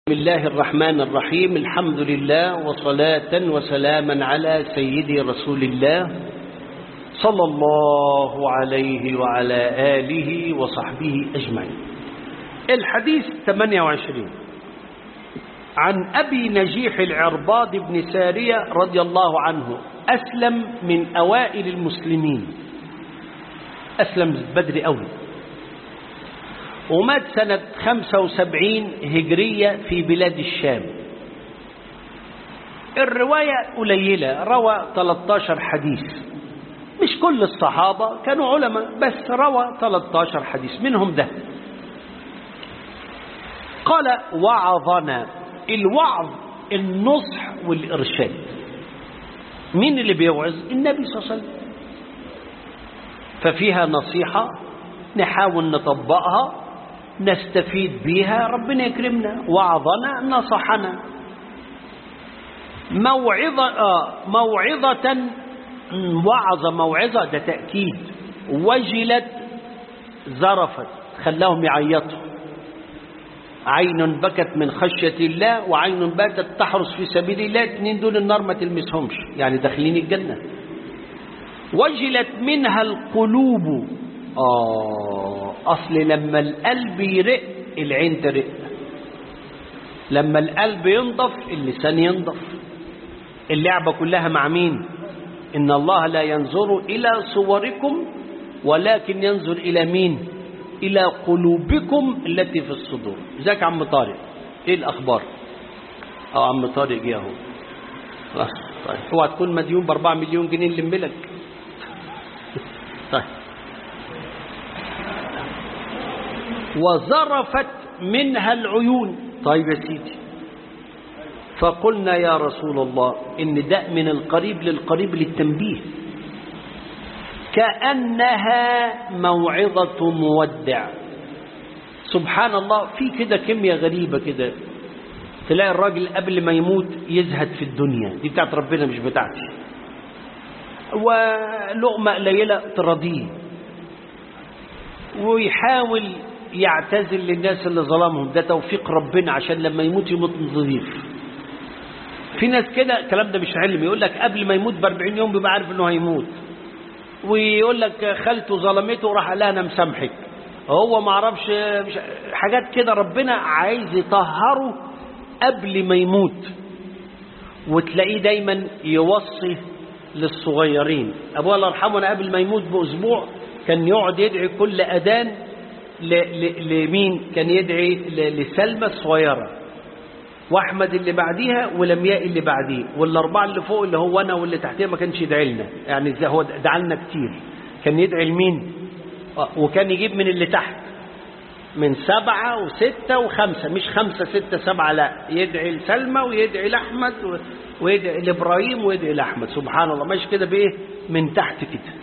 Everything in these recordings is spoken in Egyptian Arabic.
بسم الله الرحمن الرحيم الحمد لله وصلاة وسلاما على سيدي رسول الله صلى الله عليه وعلى آله وصحبه أجمعين الحديث 28 عن أبي نجيح العرباض بن سارية رضي الله عنه أسلم من أوائل المسلمين أسلم بدري أول ومات سنة 75 هجرية في بلاد الشام الرواية قليلة روى 13 حديث مش كل الصحابة كانوا علماء بس روى 13 حديث منهم ده قال وعظنا الوعظ النصح والإرشاد مين اللي بيوعظ النبي صلى الله عليه وسلم ففيها نصيحة نحاول نطبقها نستفيد بها ربنا يكرمنا وعظنا نصحنا موعظة آه موعظة وعظ موعظة ده تأكيد وجلت زرفت خلاهم يعيطوا عين بكت من خشية الله وعين باتت تحرس في سبيل الله اتنين دول النار ما تلمسهمش يعني داخلين الجنة وجلت منها القلوب آه أصل لما القلب يرق العين ترق لما القلب ينضف اللسان ينضف اللعبة كلها مع مين إن الله لا ينظر إلى صوركم ولكن ينظر إلى مين إلى قلوبكم التي في الصدور ازيك عم طارق إيه الأخبار أو عم طارق جه اهو خلاص طيب اوعى تكون مديون بأربعة مليون جنيه نلملك طيب وزرفت منها العيون طيب يا سيدي فقلنا يا رسول الله إن ده من القريب للقريب للتنبيه كأنها موعظة مودع سبحان الله في كده كمية غريبة كده تلاقي الراجل قبل ما يموت يزهد في الدنيا دي بتاعت ربنا مش بتاعتي ولقمة قليلة ترضيه ويحاول يعتزل للناس اللي ظلمهم ده توفيق ربنا عشان لما يموت يموت نظيف في ناس كده الكلام ده مش علم يقول لك قبل ما يموت ب 40 يوم بيبقى عارف انه هيموت ويقول لك خالته ظلمته وراح قال لها انا مسامحك هو ما عرفش مش حاجات كده ربنا عايز يطهره قبل ما يموت وتلاقيه دايما يوصي للصغيرين ابوه الله يرحمه انا قبل ما يموت باسبوع كان يقعد يدعي كل اذان لمين كان يدعي لسلمى الصغيرة واحمد اللي بعديها ولمياء اللي بعديه والاربعه اللي فوق اللي هو انا واللي تحتيه ما كانش يدعي لنا يعني هو دعا لنا كتير كان يدعي لمين وكان يجيب من اللي تحت من سبعة وستة وخمسة مش خمسة ستة سبعة لا يدعي لسلمى ويدعي لأحمد ويدعي لإبراهيم ويدعي لأحمد سبحان الله ماشي كده بإيه من تحت كده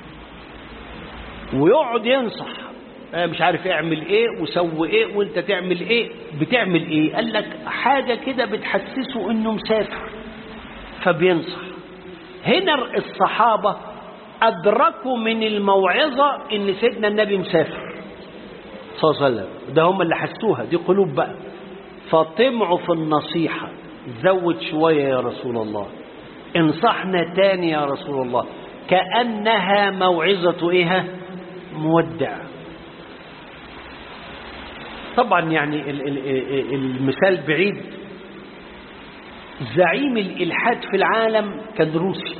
ويقعد ينصح مش عارف اعمل ايه وسوي ايه وانت تعمل ايه بتعمل ايه قال لك حاجة كده بتحسسه انه مسافر فبينصح هنا الصحابة ادركوا من الموعظة ان سيدنا النبي مسافر صلى الله عليه وسلم ده هم اللي حسوها دي قلوب بقى فطمعوا في النصيحة زود شوية يا رسول الله انصحنا تاني يا رسول الله كأنها موعظة ايه مودع طبعا يعني المثال بعيد زعيم الإلحاد في العالم كان روسي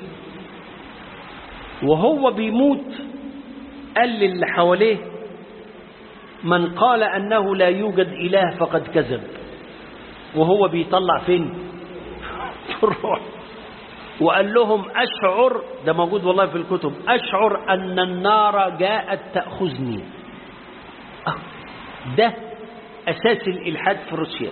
وهو بيموت قال للي حواليه من قال أنه لا يوجد إله فقد كذب وهو بيطلع فين في الروح وقال لهم أشعر ده موجود والله في الكتب أشعر أن النار جاءت تأخذني ده أساس الإلحاد في روسيا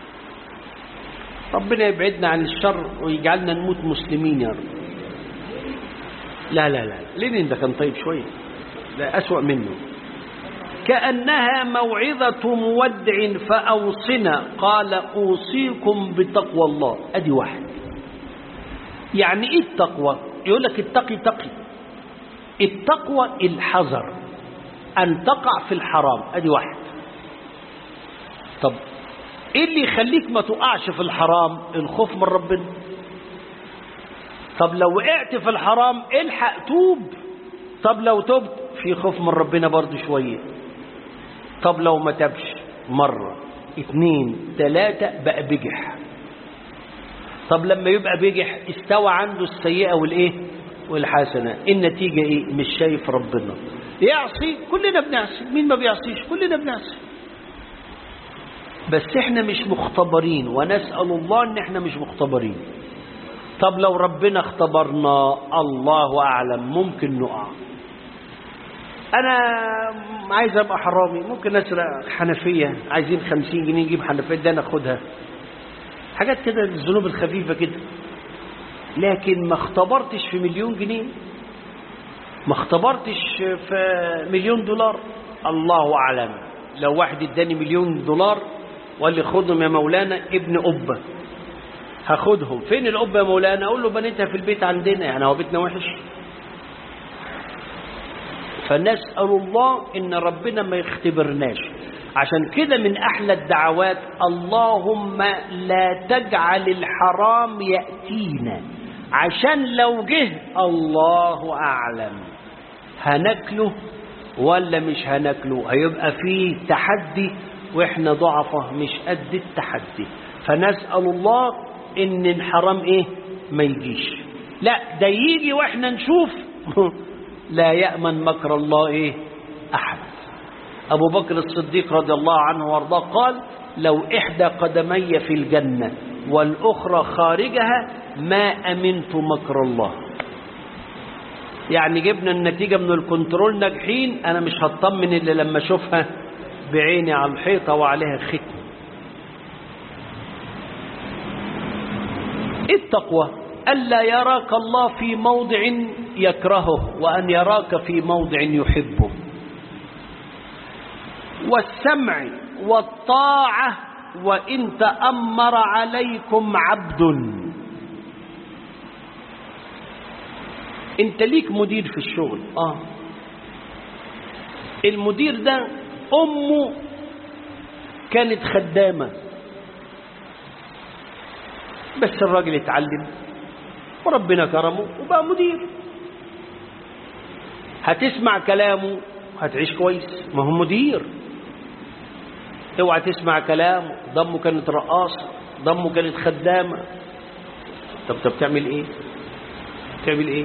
ربنا يبعدنا عن الشر ويجعلنا نموت مسلمين يا رب لا لا لا لينين ده كان طيب شوية لا أسوأ منه كأنها موعظة مودع فأوصنا قال أوصيكم بتقوى الله أدي واحد يعني إيه التقوى يقول لك اتقي تقي التقوى الحذر أن تقع في الحرام أدي واحد طب ايه اللي يخليك ما تقعش في الحرام الخوف من ربنا طب لو وقعت في الحرام الحق توب طب لو تبت في خوف من ربنا برضو شوية طب لو ما تبش مرة اتنين تلاتة بقى بجح طب لما يبقى بجح استوى عنده السيئة والايه والحسنة النتيجة ايه مش شايف ربنا يعصي كلنا بنعصي مين ما بيعصيش كلنا بنعصي بس احنا مش مختبرين ونسأل الله ان احنا مش مختبرين طب لو ربنا اختبرنا الله اعلم ممكن نقع انا عايز ابقى حرامي ممكن اسرق حنفية عايزين خمسين جنيه نجيب حنفية ده ناخدها حاجات كده الذنوب الخفيفة كده لكن ما اختبرتش في مليون جنيه ما اختبرتش في مليون دولار الله اعلم لو واحد اداني مليون دولار وقال لي خدهم يا مولانا ابن قبه هاخدهم فين القبه يا مولانا اقول له بنيتها في البيت عندنا يعني هو بيتنا وحش فنسال الله ان ربنا ما يختبرناش عشان كده من احلى الدعوات اللهم لا تجعل الحرام ياتينا عشان لو جه الله اعلم هناكله ولا مش هناكله هيبقى فيه تحدي واحنا ضعفة مش قد التحدي فنسأل الله ان الحرام ايه ما يجيش لا ده يجي واحنا نشوف لا يأمن مكر الله ايه احد ابو بكر الصديق رضي الله عنه وارضاه قال لو احدى قدمي في الجنة والاخرى خارجها ما امنت مكر الله يعني جبنا النتيجة من الكنترول ناجحين أنا مش هطمن إلا لما أشوفها بعيني على الحيطة وعليها ختم التقوى ألا يراك الله في موضع يكرهه وأن يراك في موضع يحبه والسمع والطاعة وإن تأمر عليكم عبد انت ليك مدير في الشغل اه المدير ده امه كانت خدامة بس الراجل اتعلم وربنا كرمه وبقى مدير هتسمع كلامه هتعيش كويس ما هو مدير اوعى تسمع كلامه ضمه كانت رقاصة ضمه كانت خدامة طب طب تعمل ايه تعمل ايه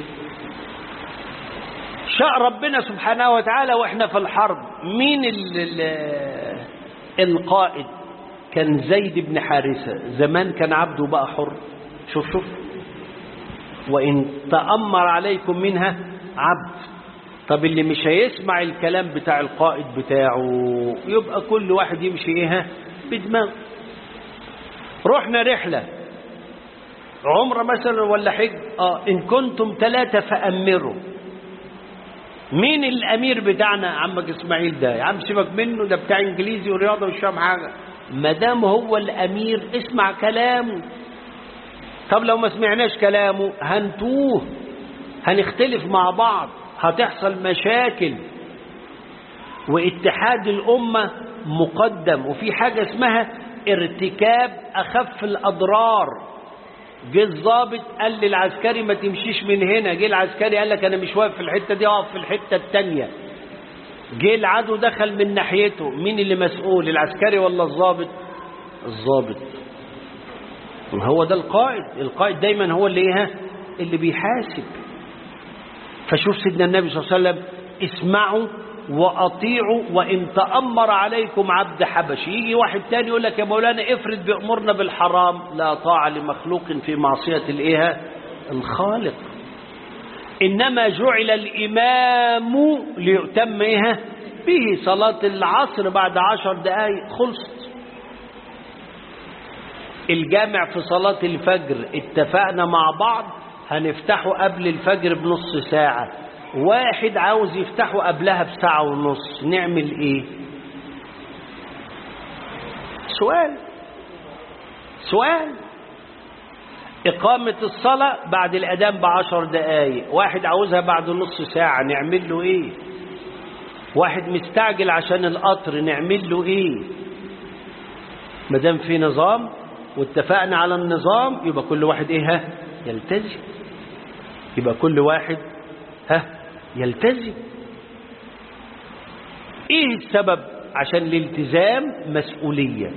شاء ربنا سبحانه وتعالى واحنا في الحرب مين ال ال القائد كان زيد بن حارثة زمان كان عبده بقى حر شوف شوف وإن تأمر عليكم منها عبد طب اللي مش هيسمع الكلام بتاع القائد بتاعه يبقى كل واحد يمشي ايه بدماغه رحنا رحلة عمرة مثلا ولا حج اه ان كنتم ثلاثة فأمروا مين الامير بتاعنا عمك اسماعيل ده يا عم سيبك منه ده بتاع انجليزي ورياضه ومش فاهم حاجه ما دام هو الامير اسمع كلامه طب لو ما سمعناش كلامه هنتوه هنختلف مع بعض هتحصل مشاكل واتحاد الامه مقدم وفي حاجه اسمها ارتكاب اخف الاضرار جه الظابط قال للعسكري ما تمشيش من هنا جه العسكري قال لك انا مش واقف في الحته دي اقف في الحته الثانيه جه العدو دخل من ناحيته مين اللي مسؤول العسكري ولا الظابط الظابط هو ده القائد القائد دايما هو اللي ايه اللي بيحاسب فشوف سيدنا النبي صلى الله عليه وسلم اسمعوا واطيعوا وان تامر عليكم عبد حبشي يجي واحد تاني يقول لك يا مولانا افرض بامرنا بالحرام لا طاعه لمخلوق في معصيه الايه الخالق انما جعل الامام ليؤتم ايه به صلاه العصر بعد عشر دقائق خلصت الجامع في صلاه الفجر اتفقنا مع بعض هنفتحه قبل الفجر بنص ساعه واحد عاوز يفتحه قبلها بساعة ونص نعمل ايه سؤال سؤال إقامة الصلاة بعد الأذان بعشر دقايق واحد عاوزها بعد نص ساعة نعمل له إيه واحد مستعجل عشان القطر نعمل له إيه ما دام في نظام واتفقنا على النظام يبقى كل واحد ايه ها يلتزم يبقى كل واحد ها يلتزم ايه السبب عشان الالتزام مسؤولية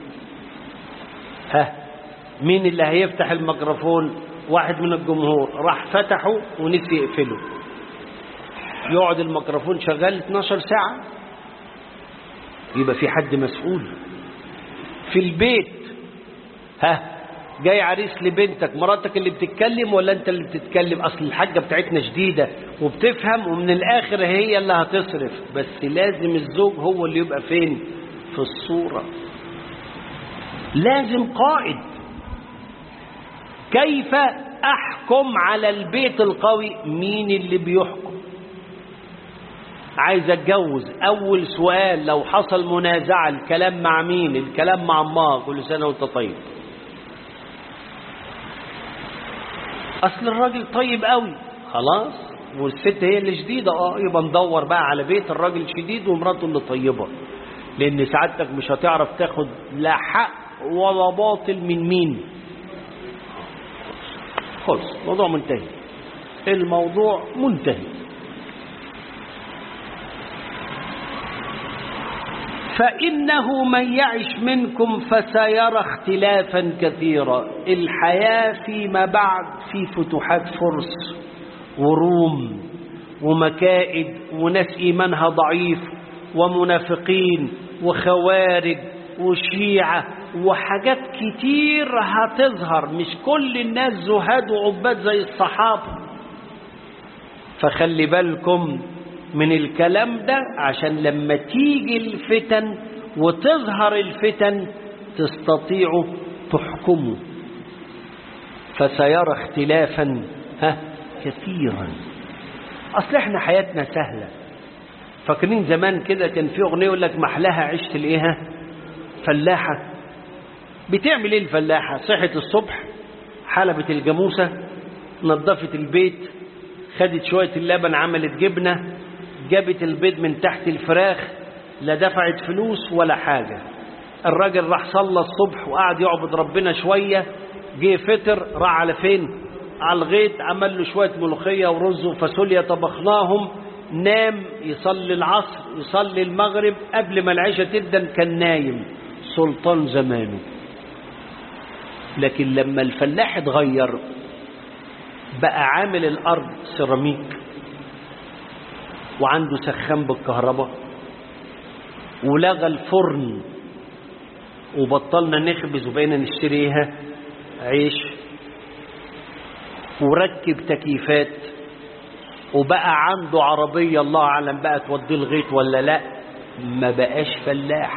ها مين اللي هيفتح الميكروفون واحد من الجمهور راح فتحه ونسي يقفله يقعد الميكروفون شغال 12 ساعة يبقى في حد مسؤول في البيت ها جاي عريس لبنتك مراتك اللي بتتكلم ولا انت اللي بتتكلم اصل الحاجة بتاعتنا شديدة وبتفهم ومن الاخر هي اللي هتصرف بس لازم الزوج هو اللي يبقى فين في الصورة لازم قائد كيف احكم على البيت القوي مين اللي بيحكم عايز اتجوز اول سؤال لو حصل منازعة الكلام مع مين الكلام مع الله كل سنة وانت طيب اصل الراجل طيب قوي خلاص والست هي اللي شديدة اه يبقى ندور بقى على بيت الراجل شديد ومراته اللي طيبة لان سعادتك مش هتعرف تاخد لا حق ولا باطل من مين خلص الموضوع منتهي الموضوع منتهي فإنه من يعش منكم فسيرى اختلافا كثيرا الحياة فيما بعد في فتوحات فرس وروم ومكائد وناس إيمانها ضعيف ومنافقين وخوارج وشيعة وحاجات كتير هتظهر مش كل الناس زهاد وعباد زي الصحابة فخلي بالكم من الكلام ده عشان لما تيجي الفتن وتظهر الفتن تستطيعوا تحكموا فسيرى اختلافا ها كثيرا اصل احنا حياتنا سهلة فاكرين زمان كده كان في اغنية يقول لك محلها عشت الايه فلاحة بتعمل ايه الفلاحة صحت الصبح حلبت الجاموسة نظفت البيت خدت شوية اللبن عملت جبنة جابت البيض من تحت الفراخ لا دفعت فلوس ولا حاجة الراجل راح صلى الصبح وقعد يعبد ربنا شوية جه فطر راح على فين على الغيط عمل له شوية ملوخية ورز وفاصوليا طبخناهم نام يصلي العصر يصلي المغرب قبل ما العشاء تبدا كان نايم سلطان زمانه لكن لما الفلاح اتغير بقى عامل الأرض سيراميك وعنده سخان بالكهرباء ولغى الفرن وبطلنا نخبز وبقينا نشتريها عيش وركب تكييفات وبقى عنده عربية الله أعلم بقى توديه الغيط ولا لا ما بقاش فلاح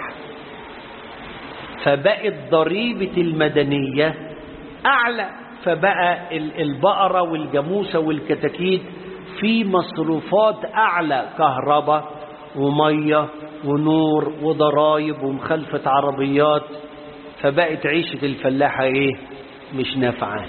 فبقت ضريبة المدنية أعلى فبقى البقرة والجاموسة والكتاكيت في مصروفات أعلى كهرباء ومية ونور وضرايب ومخالفة عربيات فبقت عيشة الفلاحة ايه مش نافعة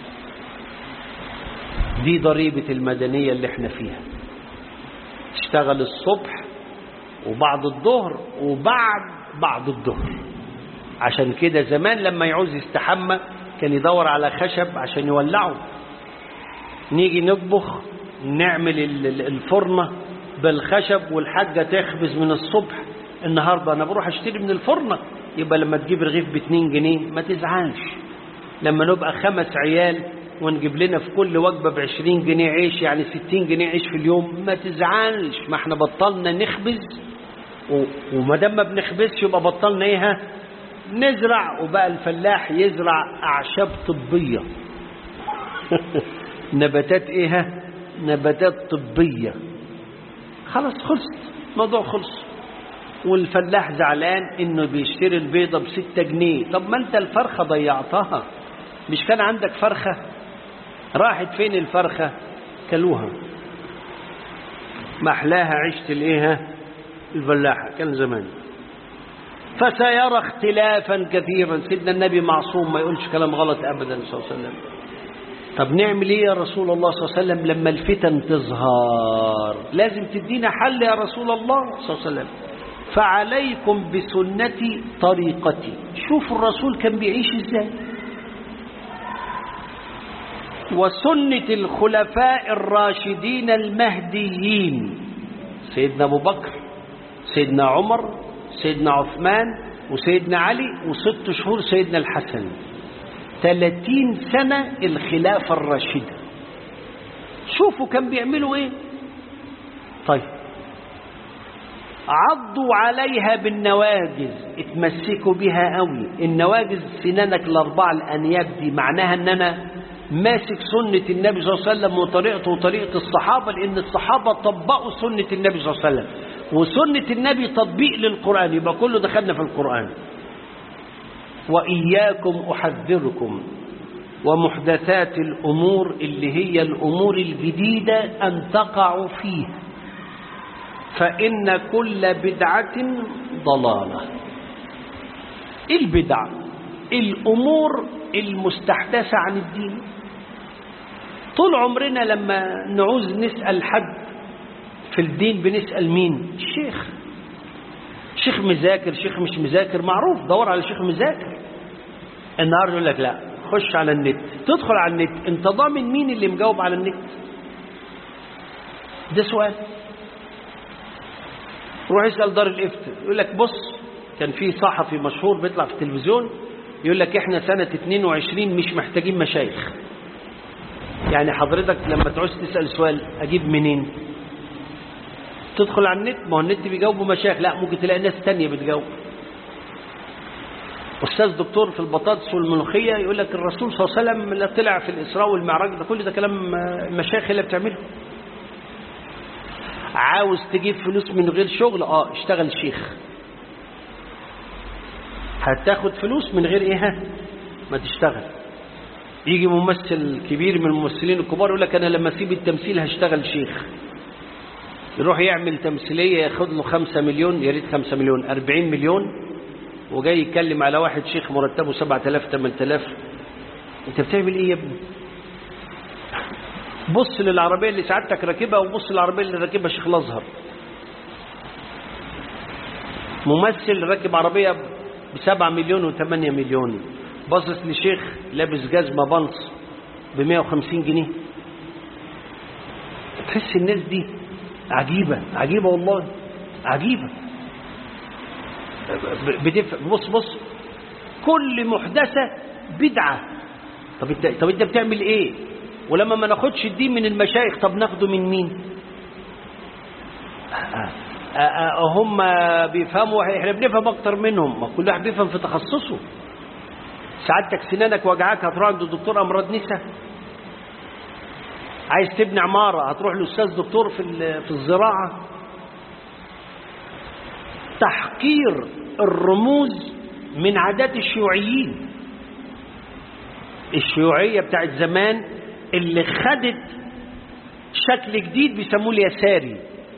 دي ضريبة المدنية اللي احنا فيها تشتغل الصبح وبعد الظهر وبعد بعد الظهر عشان كده زمان لما يعوز يستحمى كان يدور على خشب عشان يولعه نيجي نطبخ نعمل الفرنة بالخشب والحاجة تخبز من الصبح النهاردة أنا بروح أشتري من الفرنة يبقى لما تجيب رغيف باتنين جنيه ما تزعلش لما نبقى خمس عيال ونجيب لنا في كل وجبة بعشرين جنيه عيش يعني ستين جنيه عيش في اليوم ما تزعلش ما احنا بطلنا نخبز وما دام ما بنخبزش يبقى بطلنا ايه نزرع وبقى الفلاح يزرع أعشاب طبية نباتات ايه نباتات طبية خلاص خلصت موضوع خلص والفلاح زعلان انه بيشتري البيضة بستة جنيه طب ما انت الفرخة ضيعتها مش كان عندك فرخة راحت فين الفرخة كلوها محلاها عشت الايه الفلاحة كان زمان فسيرى اختلافا كثيرا سيدنا النبي معصوم ما يقولش كلام غلط ابدا صلى الله عليه وسلم طب نعمل ايه يا رسول الله صلى الله عليه وسلم لما الفتن تظهر لازم تدينا حل يا رسول الله صلى الله عليه وسلم فعليكم بسنتي طريقتي شوفوا الرسول كان بيعيش ازاي وسنة الخلفاء الراشدين المهديين سيدنا أبو بكر سيدنا عمر سيدنا عثمان وسيدنا علي وست شهور سيدنا الحسن ثلاثين سنة الخلافة الراشدة شوفوا كان بيعملوا ايه طيب عضوا عليها بالنواجز اتمسكوا بها قوي النواجز سنانك الاربعه الانياب دي معناها ان انا ماسك سنة النبي صلى الله عليه وسلم وطريقته وطريقة الصحابة لأن الصحابة طبقوا سنة النبي صلى الله عليه وسلم وسنة النبي تطبيق للقرآن يبقى كله دخلنا في القرآن وإياكم أحذركم ومحدثات الأمور اللي هي الأمور الجديدة أن تقعوا فيها فإن كل بدعة ضلالة البدع الأمور المستحدثة عن الدين طول عمرنا لما نعوز نسأل حد في الدين بنسأل مين الشيخ شيخ مذاكر شيخ مش مذاكر معروف دور على شيخ مذاكر النهارده يقول لك لا خش على النت تدخل على النت انت ضامن مين اللي مجاوب على النت ده سؤال روح اسال دار الافتاء يقول لك بص كان في صحفي مشهور بيطلع في التلفزيون يقول لك احنا سنة 22 مش محتاجين مشايخ يعني حضرتك لما تعوز تسأل سؤال اجيب منين تدخل على النت ما هو النت بيجاوبوا مشايخ لا ممكن تلاقي ناس تانية بتجاوب أستاذ دكتور في البطاطس والملوخية يقول لك الرسول صلى الله عليه وسلم اللي طلع في الإسراء والمعراج ده كل ده كلام المشايخ اللي بتعمله عاوز تجيب فلوس من غير شغل اه اشتغل شيخ هتاخد فلوس من غير ايه ما تشتغل يجي ممثل كبير من الممثلين الكبار يقول لك انا لما اسيب التمثيل هشتغل شيخ يروح يعمل تمثيلية ياخد له خمسة مليون يا ريت خمسة مليون أربعين مليون وجاي يتكلم على واحد شيخ مرتبه سبعة آلاف ثمانية آلاف أنت بتعمل إيه يا ابني؟ بص للعربية اللي سعادتك راكبها وبص للعربية اللي راكبها شيخ الأزهر ممثل راكب عربية بسبعة مليون وثمانية مليون باصص لشيخ لابس جزمة بنص بمية وخمسين جنيه تحس الناس دي عجيبة عجيبة والله عجيبة بتف... بص بص كل محدثة بدعة طب انت طب انت بتعمل ايه ولما ما ناخدش الدين من المشايخ طب ناخده من مين هم بيفهموا احنا بنفهم اكتر منهم ما كل واحد بيفهم في تخصصه سعادتك سنانك وجعاك هتروح عند الدكتور امراض نساء عايز تبني عمارة هتروح لأستاذ دكتور في في الزراعة تحقير الرموز من عادات الشيوعيين الشيوعية بتاعت زمان اللي خدت شكل جديد بيسموه اليساري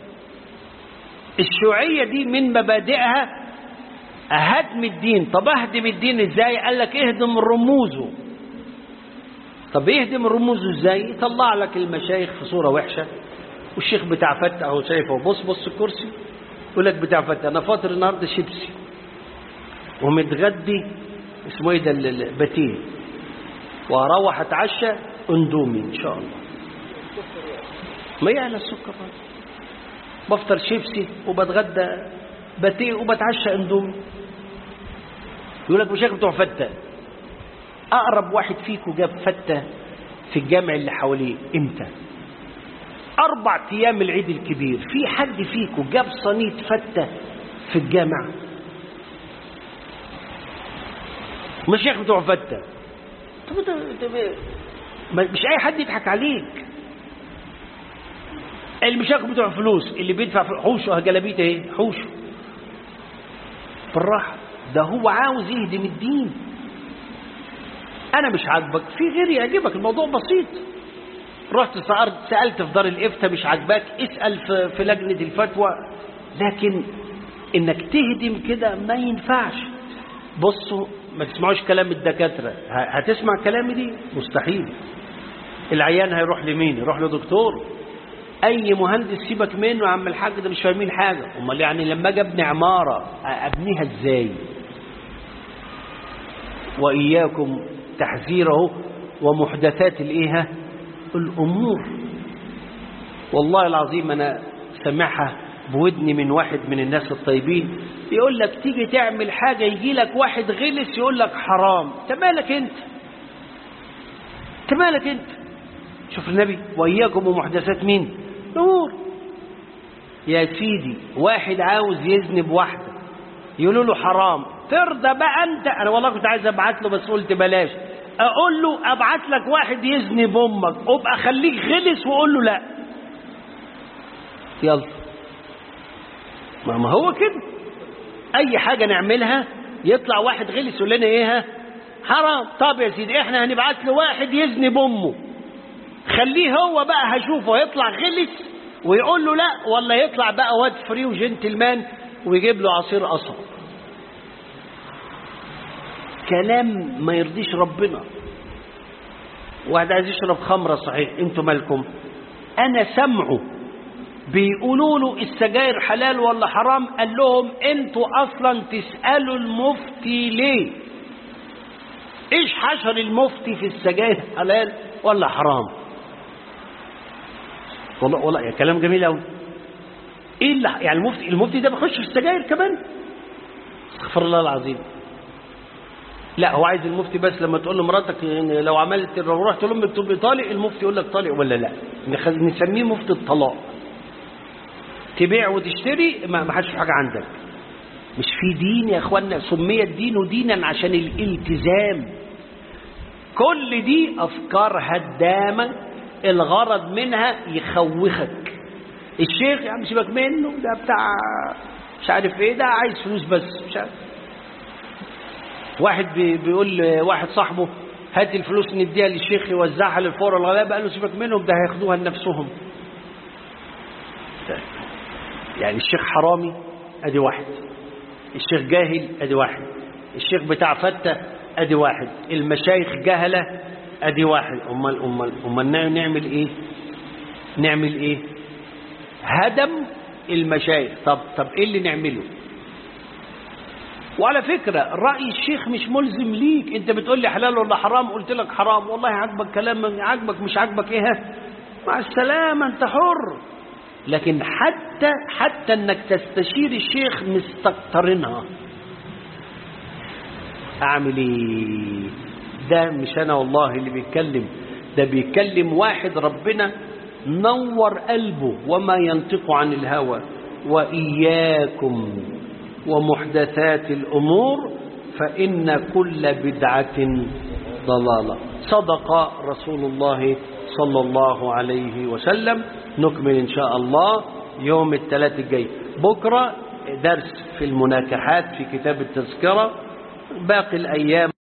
الشيوعية دي من مبادئها هدم الدين طب اهدم الدين ازاي قال لك اهدم رموزه طب يهدم رموزه ازاي يطلع لك المشايخ في صورة وحشة والشيخ بتاع فتة اهو شايفه بص بص الكرسي يقول لك بتاع فتة انا فاطر النهارده شيبسي ومتغدي اسمه ايه ده الباتيه واروح اتعشى اندومي ان شاء الله ما يعلى السكر بفطر شيبسي وبتغدى باتيه وبتعشى اندومي يقول لك مشايخ بتوع فتة أقرب واحد فيكم جاب فتة في الجامع اللي حواليه إمتى أربع أيام العيد الكبير في حد فيكم جاب صينية فتة في الجامع مشايخ بتوع فتة طب مش أي حد يضحك عليك المشايخ بتوع فلوس اللي بيدفع حوشه جلابيته ايه حوشه بالراحه ده هو عاوز يهدم الدين انا مش عاجبك في غيري يعجبك الموضوع بسيط رحت سألت في دار الإفتاء مش عاجباك اسأل في, في لجنة الفتوى لكن انك تهدم كده ما ينفعش بصوا ما تسمعوش كلام الدكاترة هتسمع كلامي دي مستحيل العيان هيروح لمين يروح لدكتور اي مهندس سيبك منه يا عم الحاج ده مش فاهمين حاجه امال يعني لما اجي ابني عماره ابنيها ازاي واياكم تحذيره ومحدثات الايه الامور والله العظيم انا سمعها بودني من واحد من الناس الطيبين يقول لك تيجي تعمل حاجة يجي لك واحد غلس يقول لك حرام انت مالك انت انت مالك انت شوف النبي وإياكم ومحدثات مين نور يا سيدي واحد عاوز يذنب واحدة يقولوا له حرام ترضى بقى انت انا والله كنت عايز ابعت له بس قلت بلاش اقول له ابعت لك واحد يذنب امك ابقى خليك غلس وقول له لا يلا ما ما هو كده اي حاجة نعملها يطلع واحد غلس يقول لنا ايه ها؟ حرام طب يا سيدي احنا هنبعت له واحد يذنب امه خليه هو بقى هشوفه يطلع غلس ويقول له لا ولا يطلع بقى واد فري وجنتلمان ويجيب له عصير قصب كلام ما يرضيش ربنا واحد عايز يشرب خمرة صحيح انتوا مالكم انا سمعه بيقولوا له السجاير حلال ولا حرام قال لهم انتوا اصلا تسألوا المفتي ليه ايش حشر المفتي في السجاير حلال ولا حرام والله والله يا كلام جميل قوي ايه اللي يعني المفتي المفتي ده بيخش في السجاير كمان استغفر الله العظيم لا هو عايز المفتي بس لما تقول لمراتك لو عملت لو رحت لامك تبقى طالق المفتي يقول لك طالق ولا لا نسميه مفتي الطلاق تبيع وتشتري ما حدش في حاجه عندك مش في دين يا اخوانا سمي الدين دينا عشان الالتزام كل دي افكار هدامه الغرض منها يخوخك الشيخ يا عم سيبك منه ده بتاع مش عارف ايه ده عايز فلوس بس مش عارف واحد بيقول لواحد صاحبه هات الفلوس نديها للشيخ يوزعها للفقراء الغلابه قال له سيبك منهم ده هياخدوها لنفسهم يعني الشيخ حرامي ادي واحد الشيخ جاهل ادي واحد الشيخ بتاع فتة ادي واحد المشايخ جهلة ادي واحد امال امال امال نعمل ايه نعمل ايه هدم المشايخ طب طب ايه اللي نعمله وعلى فكرة رأي الشيخ مش ملزم ليك انت بتقول لي حلال ولا حرام قلت لك حرام والله عجبك كلام عجبك مش عجبك ايه مع السلامة انت حر لكن حتى حتى انك تستشير الشيخ مستكترينها اعمل ايه ده مش انا والله اللي بيتكلم ده بيتكلم واحد ربنا نور قلبه وما ينطق عن الهوى واياكم ومحدثات الامور فان كل بدعه ضلاله صدق رسول الله صلى الله عليه وسلم نكمل إن شاء الله يوم الثلاث الجاي بكرة درس في المناكحات في كتاب التذكرة باقي الأيام